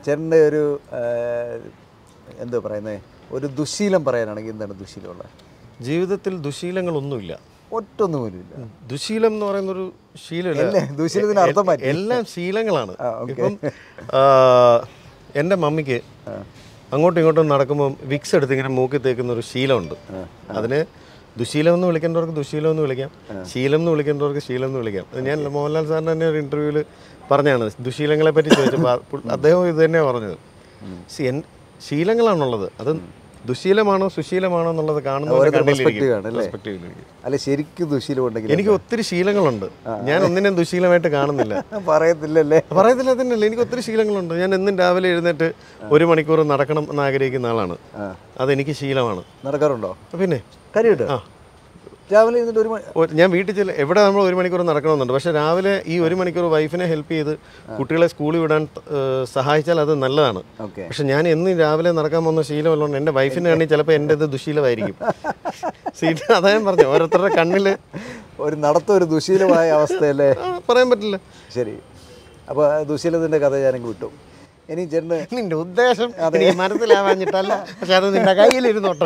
ചേട്ടൻ്റെ ഒരു ആ, എന്താ പറയുന്നത് ഒരു ദുശീലം പറയാനാണെങ്കിൽ എന്താണ് ദുശീലമുള്ളത് ജീവിതത്തിൽ ദുശീലങ്ങളൊന്നുമില്ല ഒറ്റൊന്നും പോലും ഇല്ല ദുശീലം എന്ന് പറയുന്ന ഒരു ശീലമില്ല അല്ലേ ദുശീലത്തിന് അർത്ഥം മാറ്റി എല്ലാം ശീലങ്ങളാണ് ആ, ഓക്കേ. ഇപ്പം ആ, എൻ്റെ മമ്മിക്ക് അങ്ങോട്ടും ഇങ്ങോട്ടും നടക്കുമ്പോൾ വിക്സ് എടുത്ത് ഇങ്ങനെ മൂക്കി തേക്കുന്ന ഒരു ശീലമുണ്ട് അതിന് ദുശീലം എന്ന് വിളിക്കേണ്ടവർക്ക് ദുശീലം എന്ന് വിളിക്കാം ശീലം എന്ന് വിളിക്കേണ്ടവർക്ക് ശീലം എന്ന് വിളിക്കാം അത് ഞാൻ മോഹൻലാൽ സാറിൻ്റെ തന്നെ ഒരു ഇൻ്റർവ്യൂവിൽ പറഞ്ഞാണ് ദുശീലങ്ങളെ പറ്റി ചോദിച്ചപ്പോൾ ആ പുൾ- അദ്ദേഹം ഇത് തന്നെയാണ് പറഞ്ഞത് സി എൻ ശീലങ്ങളാണുള്ളത് അത് ദുശീലമാണോ സുശീലമാണോ എന്നുള്ളത് കാണുന്ന ഓരോരുത്തരുടെ perspective ആണ് അല്ലേ? പെർസ്പെക്റ്റീവിലിരിക്കും അല്ല ശരിക്കും ദുശീലം ഉണ്ടെങ്കിൽ എനിക്ക് ഒത്തിരി ശീലങ്ങളുണ്ട് ഞാൻ ഒന്നിനെയും ദുശീലമായിട്ട് കാണുന്നില്ല പറയത്തില്ലല്ലേ പറയത്തില്ല തന്നെയല്ല എനിക്ക് ഒത്തിരി ശീലങ്ങളുണ്ട് ഞാൻ എന്നും രാവിലെ എഴുന്നേറ്റ് ഒരു മണിക്കൂർ നടക്കണം എന്ന് ആഗ്രഹിക്കുന്ന ആളാണ് അതെനിക്ക് ശീലമാണ് നടക്കാറുണ്ടോ പിന്നെ കാര്യമായിട്ട് ആ രാവിലെ ഇരുന്നിട്ട് ഒരു മണി ഒ- ഞാൻ വീട്ടിൽ ചെല്ല എവിടെ നമ്മൾ ഒരു മണിക്കൂർ നടക്കണമെന്നുണ്ട് പക്ഷേ രാവിലെ ഈ ഒരു മണിക്കൂർ വൈഫിനെ ഹെൽപ്പ് ചെയ്ത് കുട്ടികളെ സ്കൂളിൽ വിടാൻ ഏഹ്, സഹായിച്ചാൽ അത് നല്ലതാണ് ഓക്കെ പക്ഷെ ഞാൻ എന്നും രാവിലെ നടക്കാൻ പോകുന്ന ശീലമുള്ളതുകൊണ്ട് എൻ്റെ വൈഫിന് ആണെങ്കിൽ ചിലപ്പോൾ എൻ്റെ ഇത് ദുശീലമായിരിക്കും സീറ്റ് അതാ ഞാൻ പറഞ്ഞു ഓരോരുത്തരുടെ കണ്ണിൽ ഒരു നടത്ത ഒരു ദുശീലമായ അവസ്ഥയല്ലേ പറയാൻ പറ്റില്ല ശരി അപ്പോൾ ദുശീലത്തിൻ്റെ കഥ ഞാനങ്ങ് വിട്ടു ഇനി ചേട്ടന് നിന്റെ ഉദ്ദേശം എനിക്ക് മനസ്സിലാവാഞ്ഞിട്ടല്ല പക്ഷെ അത് നിന്റെ കയ്യിലിരുന്നോട്ടെ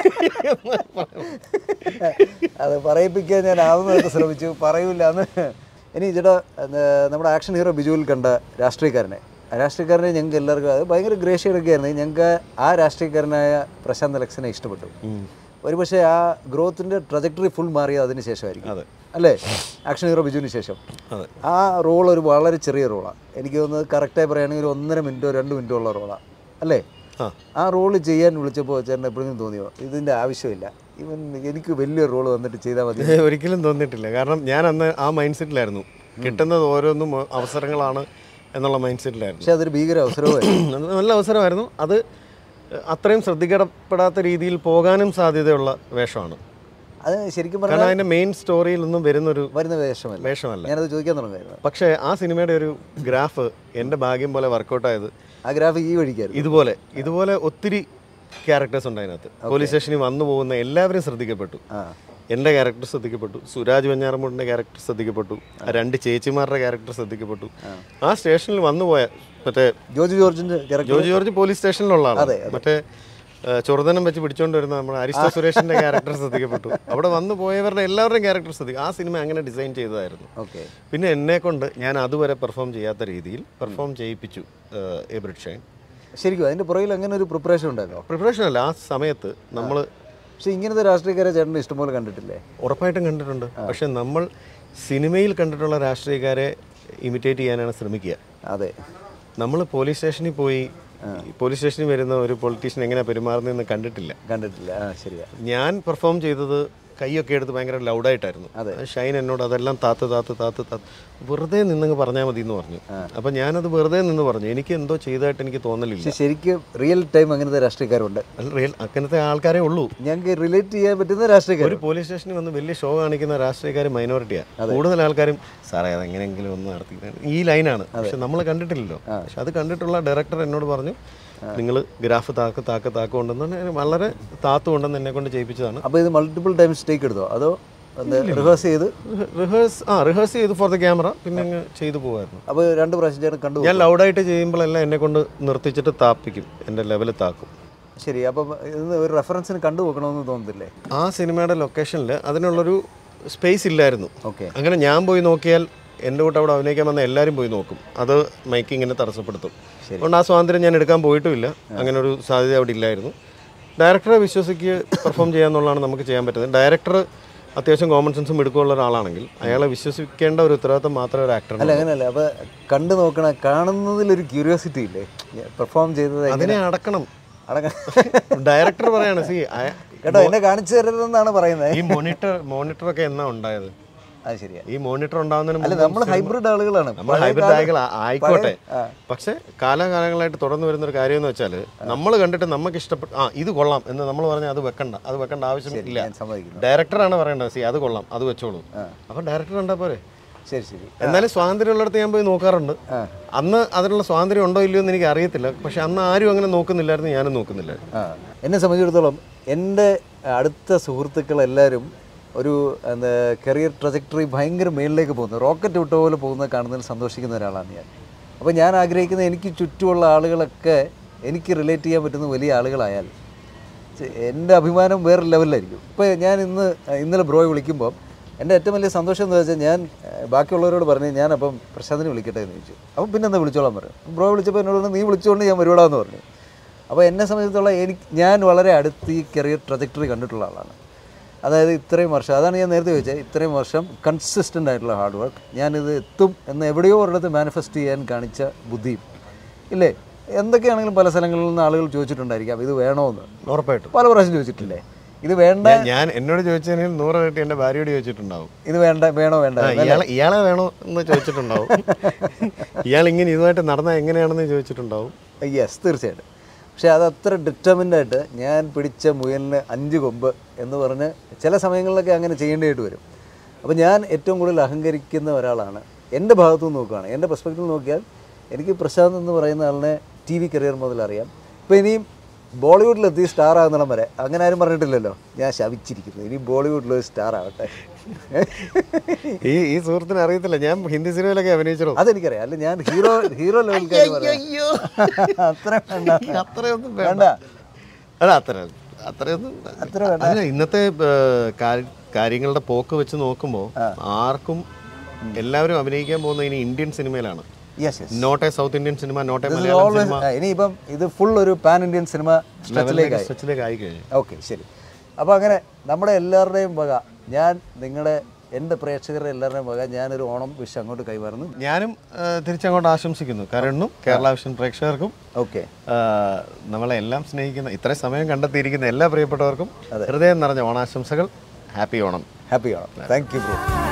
അത് പറയിപ്പിക്കാൻ ഞാൻ ആവുന്നതൊക്കെ ശ്രമിച്ചു പറയൂല എന്ന് ഇനി ചേട്ടാ എന്താ, നമ്മുടെ ആക്ഷൻ ഹീറോ ബിജുവിൽ കണ്ട രാഷ്ട്രീയക്കാരനെ ആ രാഷ്ട്രീയക്കാരനെ ഞങ്ങൾക്ക് എല്ലാവർക്കും അത് ഭയങ്കര ഗ്രേഷ്യതൊക്കെ ആയിരുന്നു ഞങ്ങൾക്ക് ആ രാഷ്ട്രീയക്കാരനായ പ്രശാന്ത് അലക്സിനെ ഇഷ്ടപ്പെട്ടു ഒരുപക്ഷെ ആ ഗ്രോത്തിൻ്റെ ട്രജക്ടറി ഫുൾ മാറിയത് അതിന് ശേഷമായിരിക്കും അതെ. അല്ലേ ആക്ഷൻ ഹീറോ ബിജുവിന് ശേഷം അതെ ആ റോൾ ഒരു വളരെ ചെറിയ റോളാണ് എനിക്ക് തോന്നുന്നത് കറക്റ്റായി പറയുകയാണെങ്കിൽ ഒരു ഒന്നര മിനിറ്റോ രണ്ട് മിനിറ്റോ ഉള്ള റോളാണ് അല്ലേ ആ ആ റോള് ചെയ്യാൻ വിളിച്ചപ്പോൾ ചേട്ടൻ എപ്പോഴെങ്കിലും തോന്നിയോ ഇതിൻ്റെ ആവശ്യമില്ല ഇവൻ എനിക്ക് വലിയ റോള് വന്നിട്ട് ചെയ്താൽ മതി ഏ, ഒരിക്കലും തോന്നിയിട്ടില്ല കാരണം ഞാൻ അന്ന് ആ മൈൻഡ് സെറ്റിലായിരുന്നു കിട്ടുന്നത് ഓരോന്നും അവസരങ്ങളാണ് എന്നുള്ള മൈൻഡ് സെറ്റിലായിരുന്നു പക്ഷെ അതൊരു ഭീകര അവസരമായിരുന്നു അത് നല്ല അവസരമായിരുന്നു അത് അത്രയും ശ്രദ്ധിക്കപ്പെടാത്ത രീതിയിൽ പോകാനും സാധ്യതയുള്ള വേഷമാണ് അത് ശരിക്കും പറഞ്ഞാൽ കാരണം അതിൻ്റെ മെയിൻ സ്റ്റോറിയിൽ നിന്നും വരുന്നൊരു വരുന്ന വേഷമല്ല വേഷമല്ല ഞാനത് ചോദിക്കാൻ തുടങ്ങുമായിരുന്നു പക്ഷേ ആ സിനിമയുടെ ഒരു ഗ്രാഫ് എൻ്റെ ഭാഗ്യം പോലെ വർക്കൗട്ടായത് ആ ഗ്രാഫിക് ഈ വഴിക്കായിരുന്നു ഇതുപോലെ ഇതുപോലെ ഒത്തിരി ക്യാരക്ടേഴ്സ് ഉണ്ട് അതിനകത്ത് പോലീസ് സ്റ്റേഷനിൽ വന്നു പോകുന്ന എല്ലാവരും ശ്രദ്ധിക്കപ്പെട്ടു ആ എൻ്റെ ക്യാരക്ടർ ശ്രദ്ധിക്കപ്പെട്ടു സുരാജ് വെഞ്ഞാറമൂടിൻ്റെ ക്യാരക്ടർ ശ്രദ്ധിക്കപ്പെട്ടു ആ രണ്ട് ചേച്ചിമാരുടെ ക്യാരക്ടർ ശ്രദ്ധിക്കപ്പെട്ടു ആ സ്റ്റേഷനിൽ വന്നുപോയ മറ്റേ ജോർജ് ജോർജിന്റെ ക്യാരക്ടർ ജോർജ് ജോർജ് പോലീസ് സ്റ്റേഷനിലുള്ള ആളാണ് മറ്റേ ആ, ചൊറുതനം വെച്ച് പിടിച്ചോണ്ട് വരുന്ന നമ്മുടെ അരിസ്റ്റോ സുരേഷിന്റെ ക്യാരക്ടർ ശ്രദ്ധിക്കപ്പെട്ടു അവിടെ വന്നു പോയവരുടെ എല്ലാവരുടെയും ക്യാരക്ടർ ശ്രദ്ധിക്കും ആ സിനിമ അങ്ങനെ ഡിസൈൻ ചെയ്തതായിരുന്നു ഓക്കെ പിന്നെ എന്നെ കൊണ്ട് ഞാൻ അതുവരെ പെർഫോം ചെയ്യാത്ത രീതിയിൽ പെർഫോം ചെയ്യിപ്പിച്ചു എബ്രിഡ് ഷൈൻ ശരിക്കും അതിന്റെ പുറകിൽ അങ്ങനെ ഒരു പ്രിപ്പറേഷൻ ഉണ്ടായിരുന്നോ പ്രിപ്പറേഷൻ അല്ല ആ സമയത്ത് നമ്മൾ പക്ഷെ ഇങ്ങനത്തെ രാഷ്ട്രീയക്കാരെ ചേട്ടൻ ഇഷ്ടംപോലെ കണ്ടിട്ടില്ലേ ഉറപ്പായിട്ടും കണ്ടിട്ടുണ്ട് പക്ഷെ നമ്മൾ സിനിമയിൽ കണ്ടിട്ടുള്ള രാഷ്ട്രീയക്കാരെ ഇമിറ്റേറ്റ് ചെയ്യാനാണ് ശ്രമിക്കുക അതെ നമ്മൾ പോലീസ് സ്റ്റേഷനിൽ പോയി പോലീസ് സ്റ്റേഷനിൽ വരുന്ന ഒരു പൊളിറ്റീഷ്യൻ എങ്ങനെയാണ് പെരുമാറുന്നതെന്ന് കണ്ടിട്ടില്ല കണ്ടിട്ടില്ല ആ ശരിയാ ഞാൻ പെർഫോം ചെയ്തത് കൈയൊക്കെ എടുത്ത് ഭയങ്കര ലൗഡായിട്ടായിരുന്നു ഷൈൻ എന്നോട് അതെല്ലാം താത്ത് താത്ത് താത്ത് താത്ത് വെറുതെ നിന്നങ്ങ് പറഞ്ഞാൽ മതി എന്ന് പറഞ്ഞു അപ്പം ഞാനത് വെറുതെ നിന്ന് പറഞ്ഞു എനിക്ക് എന്തോ ചെയ്തതായിട്ട് എനിക്ക് തോന്നലില്ല പക്ഷെ ശരിക്കും റിയൽ ടൈം അങ്ങനത്തെ രാഷ്ട്രീയക്കാരുണ്ട് അല്ല റിയൽ അങ്ങനത്തെ ആൾക്കാരെ ഉള്ളൂ ഞങ്ങൾക്ക് റിലേറ്റ് ചെയ്യാൻ പറ്റുന്ന രാഷ്ട്രീയക്കാർ ഒരു പോലീസ് സ്റ്റേഷനിൽ വന്ന് വലിയ ഷോ കാണിക്കുന്ന രാഷ്ട്രീയക്കാർ മൈനോറിറ്റിയാണ് കൂടുതൽ ആൾക്കാരും സാറേ അതെങ്ങനെയെങ്കിലും ഒന്ന് നടത്തി ഈ ലൈനാണ് പക്ഷെ നമ്മൾ കണ്ടിട്ടില്ലല്ലോ പക്ഷെ അത് കണ്ടിട്ടുള്ള ഡയറക്ടർ എന്നോട് പറഞ്ഞു നിങ്ങൾ ഗ്രാഫ് താക്ക് താക്ക് താക്ക് കൊണ്ടെന്ന് വളരെ താത്തു കൊണ്ടെന്ന് എന്നെ കൊണ്ട് ചെയ്യിപ്പിച്ചതാണ് അപ്പോൾ ഇത് മൾട്ടിപ്പിൾ ടൈംസ് ടേക്ക് എടുത്തോ അതോ റിഹേഴ്സ് ചെയ്ത് റിഹേഴ്സ് ആ റിഹേഴ്സ് ചെയ്ത് ഫോർ ദ ക്യാമറ പിന്നെ അങ്ങ് ചെയ്തു പോകുമായിരുന്നു അപ്പോൾ രണ്ട് പ്രാവശ്യം ചേട്ടൻ കണ്ടു ഞാൻ ലൗഡായിട്ട് ചെയ്യുമ്പോഴെല്ലാം എന്നെ കൊണ്ട് നിർത്തിച്ചിട്ട് താപ്പിക്കും എൻ്റെ ലെവല് താക്കും ശരി അപ്പം ഇത് ഒരു റെഫറൻസിന് കണ്ടു നോക്കണമെന്ന് തോന്നുന്നില്ലേ ആ സിനിമയുടെ ലൊക്കേഷനിൽ അതിനുള്ളൊരു സ്പേസ് ഇല്ലായിരുന്നു ഓക്കെ അങ്ങനെ ഞാൻ പോയി നോക്കിയാൽ എൻ്റെ കൂടെ അവിടെ അഭിനയിക്കാൻ വന്ന എല്ലാവരും പോയി നോക്കും അത് മൈക്കിങ്ങിനെ തടസ്സപ്പെടുത്തും അതുകൊണ്ട് ആ സ്വാതന്ത്ര്യം ഞാൻ എടുക്കാൻ പോയിട്ടുമില്ല അങ്ങനെ ഒരു സാധ്യത അവിടെ ഇല്ലായിരുന്നു ഡയറക്ടറെ വിശ്വസിക്ക് പെർഫോം ചെയ്യാന്നുള്ളതാണ് നമുക്ക് ചെയ്യാൻ പറ്റുന്നത് ഡയറക്ടർ അത്യാവശ്യം കോമൺ സെൻസും എടുക്കുള്ള ഒരാളാണെങ്കിൽ അയാളെ വിശ്വസിക്കേണ്ട ഒരു ഉത്തരവാദിത്തം മാത്രമേ ഒരു ആക്ടറിന് അല്ല അങ്ങനെയല്ല അപ്പോൾ കണ്ടു നോക്കണ കാണുന്നതിലൊരു ക്യൂരിയോസിറ്റി ഇല്ലേ പെർഫോം ചെയ്തത് എങ്ങനെ അതിനെ അടക്കണം അടക്കം ഡയറക്ടർ പറയാണ് സി കേട്ടോ എന്നെ കാണിച്ചു തരരുതെന്നാണ് പറയുന്നത് ഈ മോണിറ്റർ മോണിറ്ററൊക്കെ എന്നാ ഉണ്ടായത് അത് ശരിയാ ഈ മോണിറ്റർ ഉണ്ടാവുന്നതിന് അല്ല മുമ്പ് നമ്മൾ ഹൈബ്രിഡ് ആളുകളാണ് നമ്മൾ ഹൈബ്രിഡ് ആയികൾ ആയിക്കോട്ടെ പക്ഷെ കാലാകാലങ്ങളായിട്ട് തുടർന്ന് വരുന്ന ഒരു കാര്യം എന്ന് വെച്ചാൽ നമ്മൾ കണ്ടിട്ട് നമുക്ക് ഇഷ്ടപ്പെട്ട ആ ഇത് കൊള്ളാം എന്ന് നമ്മൾ പറഞ്ഞാൽ അത് വെക്കണ്ട അത് വെക്കേണ്ട ആവശ്യമില്ല ഞാൻ സമ്മതിക്കുന്നു ഡയറക്ടറാണ് പറയേണ്ടത് സി അത് കൊള്ളാം അത് വെച്ചോളൂ അപ്പൊ ഡയറക്ടർ കണ്ടാ പോരെ ശരി ശരി എന്നാലും സ്വാതന്ത്ര്യം ഉള്ളിടത്ത് ഞാൻ പോയി നോക്കാറുണ്ട് അന്ന് അതിനുള്ള സ്വാതന്ത്ര്യം ഉണ്ടോ ഇല്ലയോ എന്ന് എനിക്ക് അറിയത്തില്ല പക്ഷെ അന്ന് ആരും അങ്ങനെ നോക്കുന്നില്ലായിരുന്നു ഞാനും നോക്കുന്നില്ലായിരുന്നു ആ എന്നെ സംബന്ധിച്ചിടത്തോളം എൻ്റെ അടുത്ത സുഹൃത്തുക്കളെല്ലാവരും ഒരു എന്താ കരിയർ ട്രജക്ടറി ഭയങ്കര മേളിലേക്ക് പോകുന്നു റോക്കറ്റ് വിട്ട പോലെ പോകുന്നത് കാണുന്നതിൽ സന്തോഷിക്കുന്ന ഒരാളാണ് ഞാൻ അപ്പോൾ ഞാൻ ആഗ്രഹിക്കുന്നത് എനിക്ക് ചുറ്റുമുള്ള ആളുകളൊക്കെ എനിക്ക് റിലേറ്റ് ചെയ്യാൻ പറ്റുന്ന വലിയ ആളുകളായാൽ ചെ- എൻ്റെ അഭിമാനം വേറെ ലെവലിലായിരിക്കും ഇപ്പോൾ ഞാൻ ഇന്ന് ഇന്നലെ ബ്രോയെ വിളിക്കുമ്പോൾ എൻ്റെ ഏറ്റവും വലിയ സന്തോഷം എന്ന് വെച്ചാൽ ഞാൻ ഏഹ്, ബാക്കിയുള്ളവരോട് പറഞ്ഞു ഞാൻ അപ്പം പ്രശാന്തിനെ വിളിക്കട്ടെ എന്ന് ചോദിച്ചു അപ്പം പിന്നെ എന്താ വിളിച്ചോളാൻ പറഞ്ഞു ബ്രോ വിളിച്ചപ്പോൾ എന്നോട് പറഞ്ഞു, നീ വിളിച്ചുകൊണ്ട് ഞാൻ വരുവാടാന്ന് പറഞ്ഞു അപ്പോൾ എന്നെ സംബന്ധിച്ചിടത്തോളം എനിക്ക് ഞാൻ വളരെ അടുത്ത് ഈ കരിയർ ട്രജക്ടറി കണ്ടിട്ടുള്ള ആളാണ് അതായത് ഇത്രയും വർഷം അതാണ് ഞാൻ നേരത്തെ ചോദിച്ചത് ഇത്രയും വർഷം കൺസിസ്റ്റൻ്റ് ആയിട്ടുള്ള ഹാർഡ് വർക്ക് ഞാനിത് എത്തും എന്ന് എവിടെയോ ഒരിടത്ത് മാനിഫെസ്റ്റ് ചെയ്യാൻ കാണിച്ച ബുദ്ധിയും ഇല്ലേ എന്തൊക്കെയാണെങ്കിലും പല സ്ഥലങ്ങളിൽ നിന്ന് ആളുകൾ ചോദിച്ചിട്ടുണ്ടായിരിക്കാം ഇത് വേണമെന്ന് ഉറപ്പായിട്ടും പല പ്രാവശ്യം ചോദിച്ചിട്ടില്ലേ ഇത് വേണ്ട ഞാൻ- ഞാൻ എന്നോട് ചോദിച്ചതിന് നൂറ് കിട്ടി എൻ്റെ ഭാര്യയോട് ചോദിച്ചിട്ടുണ്ടാവും ഇത് വേണ്ട വേണോ വേണ്ട ആ, ഇയാളെ ഇയാളെ വേണോ എന്ന് ചോദിച്ചിട്ടുണ്ടാവും ഇയാൾ ഇങ്ങനെ ഇതുമായിട്ട് നടന്നാൽ എങ്ങനെയാണെന്ന് ചോദിച്ചിട്ടുണ്ടാവും യെസ് തീർച്ചയായിട്ടും പക്ഷേ അത് അത്ര ഡിറ്റർമിൻഡ് ആയിട്ട് ഞാൻ പിടിച്ച മുയലിന് അഞ്ച് കൊമ്പ് എന്ന് പറഞ്ഞ് ചില സമയങ്ങളിലൊക്കെ അങ്ങനെ ചെയ്യേണ്ടതായിട്ട് വരും അപ്പോൾ ഞാൻ ഏറ്റവും കൂടുതൽ അഹങ്കരിക്കുന്ന ഒരാളാണ് എൻ്റെ ഭാഗത്തു നിന്ന് നോക്കുകയാണ് എൻ്റെ പെർസ്പെക്റ്റീവ് നോക്കിയാൽ എനിക്ക് പ്രശാന്ത് എന്ന് പറയുന്ന ആളിനെ ടി വി കരിയർ മുതൽ അറിയാം ഇപ്പോൾ ഇനിയും ബോളിവുഡിലെത്തി സ്റ്റാർ ആകുന്നിടം വരെ അങ്ങനെ ആരും പറഞ്ഞിട്ടില്ലല്ലോ ഞാൻ ശവിച്ചിരിക്കുന്നു ഇനി ബോളിവുഡിൽ ഒരു സ്റ്റാർ ആവട്ടെ ഈ ഈ സുഹൃത്തിന് അറിയത്തില്ല ഞാൻ ഹിന്ദി സിനിമയിലൊക്കെ അഭിനയിച്ചോ അതെനിക്കറിയാം അല്ല ഞാൻ ഹീറോ ഹീറോ ലെവൽക്കാർ പറയാം അത്ര വേണ്ട അത്രയൊന്നും വേണ്ട അല്ല അത്ര അത്രയൊന്നും അത്ര അല്ല ഇന്നത്തെ ഏർ, കാ- കാര്യങ്ങളുടെ പോക്ക് വെച്ച് നോക്കുമ്പോൾ ആർക്കും എല്ലാവരും അഭിനയിക്കാൻ പോകുന്ന ഇനി ഇന്ത്യൻ സിനിമയിലാണ് yes yes not a South Indian cinema not a Malayalam always ഇനിയിപ്പം ഇത് ഫുൾ ഒരു പാൻ ഇന്ത്യൻ സിനിമ സ്ട്രെച്ചിലേക്കായി സ്ട്രെച്ചിലേക്ക് ആയി കഴിഞ്ഞു ഓക്കെ ശരി അപ്പോൾ അങ്ങനെ നമ്മുടെ എല്ലാവരുടെയും വക ഞാൻ നിങ്ങളുടെ എൻ്റെ പ്രേക്ഷകരുടെ എല്ലാവരുടെയും വക ഞാനൊരു ഓണം വിഷ് അങ്ങോട്ട് കൈമാറുന്നു ഞാനും ഏർ, തിരിച്ചങ്ങോട്ട് ആശംസിക്കുന്നു കരണ്ണും കേരള വിഷൻ പ്രേക്ഷകർക്കും ഓക്കെ ഏർ, നമ്മളെ എല്ലാം സ്നേഹിക്കുന്ന ഇത്രയും സമയം കണ്ടെത്തിയിരിക്കുന്ന എല്ലാ പ്രിയപ്പെട്ടവർക്കും ഹൃദയം നിറഞ്ഞ ഓണാശംസകൾ happy Onam happy Onam thank you bro